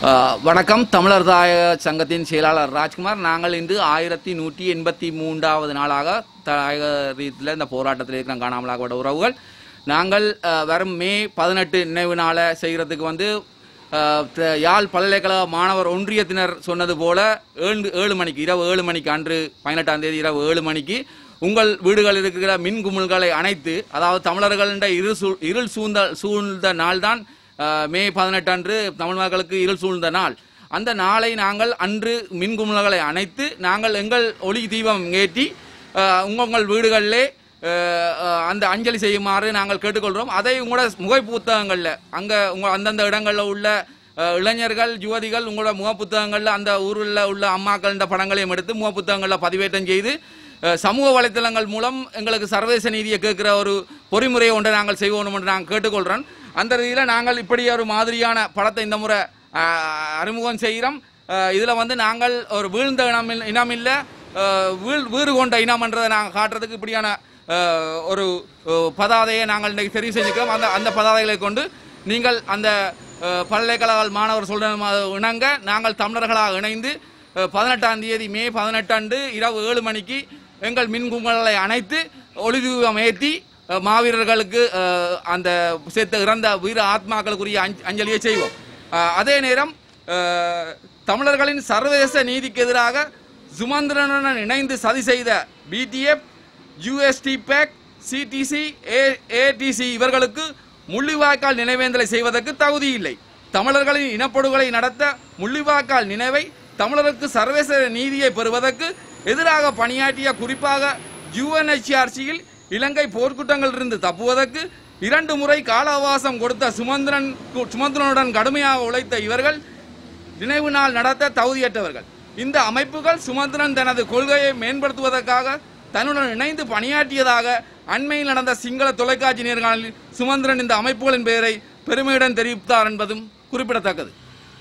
அஹ், வணக்கம் தமிழர் தாய சங்கத்தின் செயலாளர் ராஜ்குமார் நாங்கள் இன்று ஆயிரத்தி நூற்றி எண்பத்தி மூன்றாவது நாளாக தாயகத்தில் இந்த போராட்டத்தில் இருக்கிற காணாமலாகப்பட்ட உறவுகள் நாங்கள் அஹ், வரும் மே பதினெட்டு நினைவு நாளை செய்கிறதுக்கு வந்து அஹ், த- யாழ் பல்கலைக்கழக மாணவர் ஒன்றியத்தினர் சொன்னது போல ஏழு ஏழு மணிக்கு இரவு ஏழு மணிக்கு அன்று பதினெட்டாம் தேதி இரவு ஏழு மணிக்கு உங்கள் வீடுகளில் இருக்கிற மின் குமிழ்களை அணைத்து அதாவது தமிழர்களின் இருள் சூழ் இருள் சூழ்ந்த சூழ்ந்த நாள்தான் அஹ், மே பதினெட்டு அன்று தமிழ் மக்களுக்கு இருள் சூழ்ந்த நாள் அந்த நாளை நாங்கள் அன்று மின் குமிழ்களை அணைத்து நாங்கள் எங்கள் ஒளி தீபம் ஏற்றி அஹ், உங்க- உங்கள் வீடுகளிலே அஹ், அஹ், அந்த அஞ்சலி செய்யுமாறு நாங்கள் கேட்டுக்கொள்கிறோம் அதை உங்களோட முகை புத்தகங்களில் அங்கே உங்கள் அந்தந்த இடங்களில் உள்ள அஹ், இளைஞர்கள் யுவதிகள் உங்களோட முக புத்தகங்களில் அந்த ஊரில் உள்ள அம்மாக்களின் படங்களையும் எடுத்து முக புத்தகங்களில் பதிவேற்றம் செய்து அஹ், சமூக வலைத்தளங்கள் மூலம் எங்களுக்கு சர்வதேச நீதியை கேட்கிற ஒரு பொறிமுறையை ஒன்றை நாங்கள் செய்வோம் என்று நாங்கள் கேட்டுக்கொள்கிறோம் அந்த ரீதியில் நாங்கள் இப்படி ஒரு மாதிரியான படத்தை இந்த முறை அஹ், அறிமுகம் செய்கிறோம் இதில் வந்து நாங்கள் ஒரு வீழ்ந்த இனம் இல்ல- இனம் இல்லை வீழ் வீறு கொண்ட இனம்ன்றதை நாங்கள் காட்டுறதுக்கு இப்படியான அஹ், ஒரு அஹ், பதாதையை நாங்கள் இன்றைக்கு தெரிவு செஞ்சுக்கிறோம் அந்த அந்த பதாதைகளை கொண்டு நீங்கள் அந்த அஹ், பல்கலைக்கழக மாணவர் சொல்ற மா- இணங்க நாங்கள் தமிழர்களாக இணைந்து அஹ், பதினெட்டாம் தேதி மே பதினெட்டு அன்று இரவு ஏழு மணிக்கு எங்கள் மின்குங்களை அணைத்து ஒளிதீபம் ஏற்றி அஹ், மாவீரர்களுக்கு அஹ், அந்த சேர்த்த இறந்த வீர ஆத்மாக்களுக்குரிய அஞ்ச- அஞ்சலியை செய்வோம் அஹ், அதே நேரம் அஹ், தமிழர்களின் சர்வதேச நீதிக்கு எதிராக சுமந்திரனுடன் இணைந்து சதி செய்த பிடிஎஃப் யூஎஸ்டி பேக் சிடிசி ஏடிசி இவர்களுக்கு முள்ளிவாய்க்கால் நினைவேந்தலை செய்வதற்கு தகுதி இல்லை தமிழர்களின் இனப்படுகொலை நடத்த முள்ளிவாய்க்கால் நினைவை தமிழருக்கு சர்வதேச நீதியை பெறுவதற்கு எதிராக பணியாற்றிய குறிப்பாக யுஎன்ஹெச்ஆர்சியில் இலங்கை போர்க்குற்றங்களிலிருந்து தப்புவதற்கு இரண்டு முறை கால அவகாசம் கொடுத்த சுமந்திரன் சுமந்திரனுடன் கடுமையாக உழைத்த இவர்கள் நினைவு நாள் நடத்த தகுதியற்றவர்கள் இந்த அமைப்புகள் சுமந்திரன் தனது கொள்கையை மேம்படுத்துவதற்காக தன்னுடன் இணைந்து பணியாற்றியதாக அண்மையில் நடந்த சிங்கள தொலைக்காட்சி நேர்காணலில் சுமந்திரன் இந்த அமைப்புகளின் பெயரை பெருமையுடன் தெரிவித்தார் என்பதும் குறிப்பிடத்தக்கது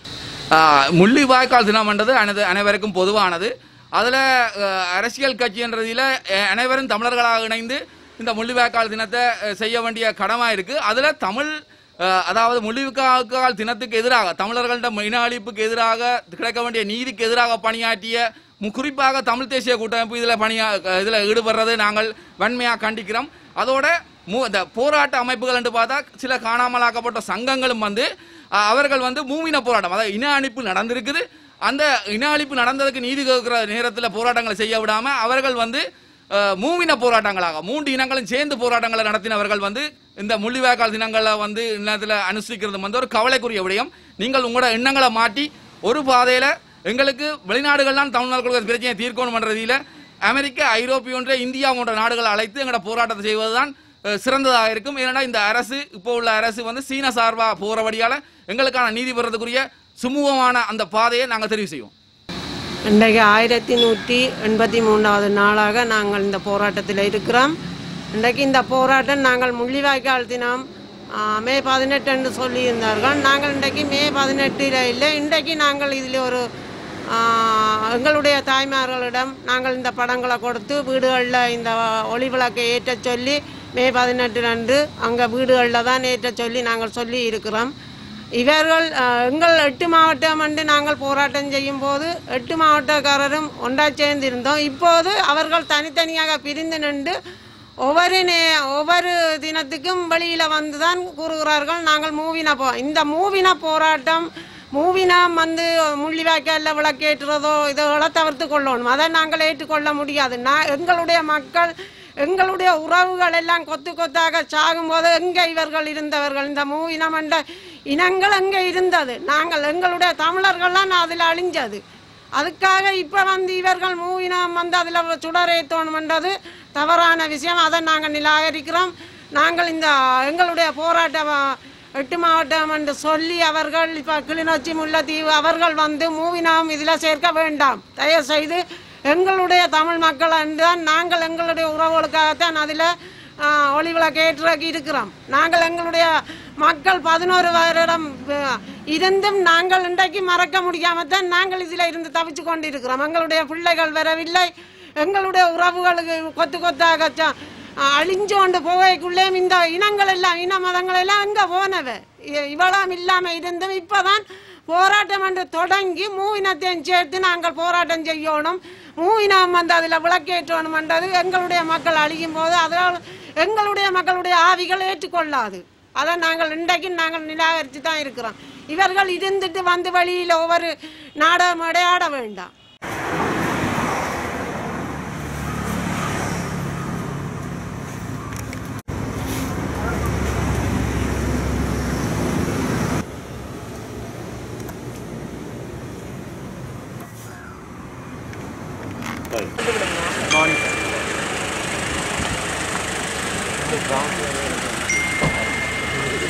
ஆஹ், முள்ளிவாய்க்கால் தினம் என்றது அனைது அனைவருக்கும் பொதுவானது அதில் அரசியல் கட்சின்றதில் அனைவரும் தமிழர்களாக இணைந்து இந்த முள்ளிவாய்க்கால் தினத்தை அஹ், செய்ய வேண்டிய கடமை இருக்கு அதில் தமிழ் அஹ், அதாவது முள்ளிவாய்க்கால் தினத்துக்கு எதிராக தமிழர்களிடம் இன அழிப்புக்கு எதிராக கிடைக்க வேண்டிய நீதிக்கு எதிராக பணியாற்றிய மு- குறிப்பாக தமிழ் தேசிய கூட்டமைப்பு இதில் பணியா இதில் ஈடுபடுறதை நாங்கள் வன்மையாக கண்டிக்கிறோம் அதோட மூ இந்த போராட்ட அமைப்புகள் என்று பார்த்தா சில காணாமலாக்கப்பட்ட சங்கங்களும் வந்து அஹ், அவர்கள் வந்து மூவின போராட்டம் அதாவது இன அழிப்பு நடந்திருக்குது அந்த இன அழிப்பு நடந்ததுக்கு நீதி கேட்கிற நேரத்தில் போராட்டங்களை செய்ய விடாம அவர்கள் வந்து அஹ், மூவின போராட்டங்களாக மூன்று இனங்களும் சேர்ந்து போராட்டங்களை நடத்தினவர்கள் வந்து இந்த முள்ளிவாய்க்கால் தினங்களை வந்து இன்னத்தில் அனுஷ்டிக்கிறது வந்து ஒரு கவலைக்குரிய விடயம் நீங்கள் உங்களோட எண்ணங்களை மாற்றி ஒரு பாதையில் எங்களுக்கு வெளிநாடுகள்லாம் தமிழ்நாடுகளுக்கு பிரச்சனையை தீர்க்கணும் பண்றதில அமெரிக்க ஐரோப்பிய ஒன்றிய இந்தியா போன்ற நாடுகளை அழைத்து எங்களோட போராட்டத்தை செய்வதுதான் அஹ், சிறந்ததாக இருக்கும் ஏன்னா இந்த அரசு இப்போ உள்ள அரசு வந்து சீன சார்பாக போகிறபடியால் எங்களுக்கான நீதி பெறதுக்குரிய சுமூகமான அந்த பாதையை நாங்கள் தெரிவு செய்வோம் இன்றைக்கு ஆயிரத்தி நூற்றி எண்பத்தி மூன்றாவது நாளாக நாங்கள் இந்த போராட்டத்தில் இருக்கிறோம் இன்றைக்கு இந்த போராட்டம் நாங்கள் முள்ளிவாய்க்கால் தினம் ஆ, மே பதினெட்டு என்று சொல்லியிருந்தார்கள் நாங்கள் இன்றைக்கு மே பதினெட்டில் இல்லை இன்றைக்கு நாங்கள் இதில் ஒரு ஆ, எங்களுடைய தாய்மார்களிடம் நாங்கள் இந்த படங்களை கொடுத்து வீடுகளில் இந்த ஒளி விளக்கை ஏற்றச் சொல்லி மே பதினெட்டு அன்று அங்கே வீடுகளில் தான் ஏற்றச் சொல்லி நாங்கள் சொல்லி இருக்கிறோம் இவர்கள் அஹ், எங்கள் எட்டு மாவட்டம் என்று நாங்கள் போராட்டம் செய்யும் போது எட்டு மாவட்டக்காரரும் ஒன்றா சேர்ந்திருந்தோம் இப்போது அவர்கள் தனித்தனியாக பிரிந்து நின்று ஒவ்வொரு நே ஒவ்வொரு தினத்துக்கும் வெளியில் வந்து தான் கூறுகிறார்கள் நாங்கள் மூவின போ இந்த மூவின போராட்டம் மூவினா வந்து முள்ளிவாய்க்காலில் விளக்கேற்றுறதோ இதோட தவிர்த்து கொள்ளணும் அதை நாங்கள் ஏற்றுக்கொள்ள முடியாது நான் எங்களுடைய மக்கள் எங்களுடைய உறவுகள் எல்லாம் கொத்து கொத்தாக சாகும்போது எங்கே இவர்கள் இருந்தவர்கள் இந்த மூவினம் என்ற இனங்கள் எங்கே இருந்தது நாங்கள் எங்களுடைய தமிழர்கள்லாம் அதில் அழிஞ்சது அதுக்காக இப்போ வந்து இவர்கள் மூவினம் வந்து அதில் சுடரேற்றணும்ன்றது தவறான விஷயம் அதை நாங்கள் நிராகரிக்கிறோம் நாங்கள் இந்த எங்களுடைய போராட்ட எட்டு மாவட்டம் என்று சொல்லி அவர்கள் இப்போ கிளிநொச்சி முல்லைத்தீவு அவர்கள் வந்து மூவினாம் இதில் சேர்க்க வேண்டாம் தயவு செய்து எங்களுடைய தமிழ் மக்கள் தான் நாங்கள் எங்களுடைய உறவுகளுக்காகத்தான் அதில் ஒளி விளக்கு ஏற்றுறக்கு இருக்கிறோம் நாங்கள் எங்களுடைய மக்கள் பதினோரு வருடம் அஹ், இருந்தும் நாங்கள் இன்றைக்கு மறக்க முடியாமல் தான் நாங்கள் இதில் இருந்து தவிச்சு கொண்டிருக்கிறோம் எங்களுடைய பிள்ளைகள் வரவில்லை எங்களுடைய உறவுகளுக்கு கொத்து கொத்தாக ச- அழிஞ்சு கொண்டு போகைக்குள்ளே இந்த இனங்கள் எல்லாம் இன மதங்கள் எல்லாம் எங்கே போனவ இ- இவ்வளவு இல்லாமல் இருந்தும் இப்போதான் போராட்டம் என்று தொடங்கி மூவினத்தையும் சேர்த்து நாங்கள் போராட்டம் செய்யணும் மூவினம் வந்து அதில் விளக்கேற்றணும் என்றது எங்களுடைய மக்கள் அழியும் போது அதனால் எங்களுடைய மக்களுடைய ஆவிகள் ஏற்றுக்கொள்ளாது அதை நாங்கள் இன்றைக்கு நாங்கள் நிராகரித்து தான் இருக்கிறோம் இவர்கள் இருந்துட்டு வந்து வழியில் ஒவ்வொரு நாடகம் அடையாட வேண்டாம் Morning.